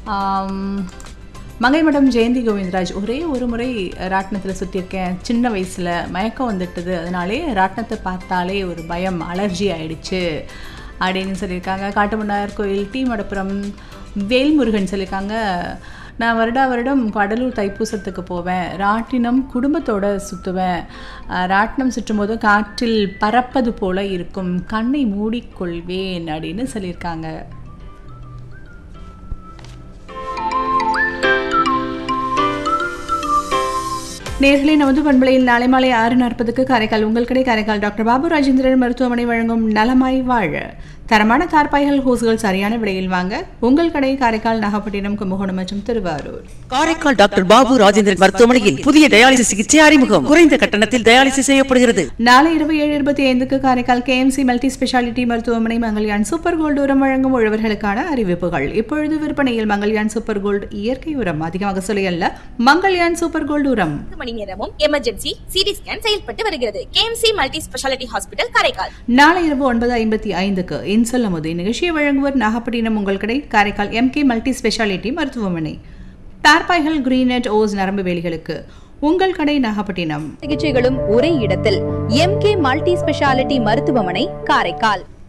ஆம், மங்கைமடம் ஜெயந்தி கோவிந்தராஜ் ஒரே ஒரு முறை ராட்டினத்தில் சுற்றியிருக்கேன் சின்ன வயசில் மயக்கம் வந்துட்டுது அதனாலே ராட்டினத்தை பார்த்தாலே ஒரு பயம் அலர்ஜி ஆயிடுச்சு அப்படின்னு சொல்லியிருக்காங்க காட்டுமன்னார் கோயில் டி மடப்புரம் வேல்முருகன் சொல்லியிருக்காங்க நான் வருடா வருடம் கடலூர் தைப்பூசத்துக்கு போவேன் ராட்டினம் குடும்பத்தோட சுற்றுவேன் அஹ், ராட்டினம் சுற்றும் போது காற்றில் பறப்பது போல இருக்கும் கண்ணை மூடிக்கொள்வேன் அப்படின்னு சொல்லியிருக்காங்க நேர்களே நமது பண்பலையில் நாளை மாலை ஆறு நாற்பதுக்கு காரைக்கால் உங்கள் கடை காரைக்கால் டாக்டர் பாபு ராஜேந்திரன் மருத்துவமனை வழங்கும் நலமாய் வாழ தரமான தார்பாய்கள் ஹோஸ்கள் சரியான விலையில் வாங்க உங்கள் கடை காரைக்கால் நாகப்பட்டினம் கும்பகோணம் மற்றும் திருவாரூர் காரைக்கால் டாக்டர் பாபு ராஜேந்திரன் மருத்துவமனையில் புதிய டயாலிசிஸ் சிகிச்சை அறிமுகம் குறைந்த கட்டணத்தில் டயாலிசிஸ் செய்யப்படுகிறது நாளை இரவு ஏழு இருபத்தி ஐந்துக்கு காரைக்கால் கேஎம்சி மல்டி ஸ்பெஷாலிட்டி மருத்துவமனை மங்கள்யான் சூப்பர் கோல்டு உரம் வழங்கும் உழவர்களுக்கான அறிவிப்புகள் இப்பொழுது விற்பனையில் மங்கள்யான் சூப்பர் கோல்டு இயற்கை உரம் அதிகமாக சொல்லியல்ல மங்கள்யான் சூப்பர் கோல்டு உரம் பத்து மணி நேரமும் எமர்ஜென்சி சிடி ஸ்கேன் செயல்பட்டு வருகிறது KMC multi speciality hospital Karaikal நாளை இரவு ஒன்பது ஐம்பத்தி ஐந்துக்கு இன்சல் அமுது நிகழ்ச்சியை வழங்குவர் நாகப்பட்டினம் உங்கள் கடை காரைக்கால் எம்கே மல்டி ஸ்பெஷாலிட்டி மருத்துவமனை தார்பாய்கள் கிரீனட் ஓஸ் நரம்பு வேலிகளுக்கு உங்கள் கடை நாகப்பட்டினம் சிகிச்சைகளும் ஒரே இடத்தில் எம்கே மல்டி ஸ்பெஷாலிட்டி மருத்துவமனை காரைக்கால்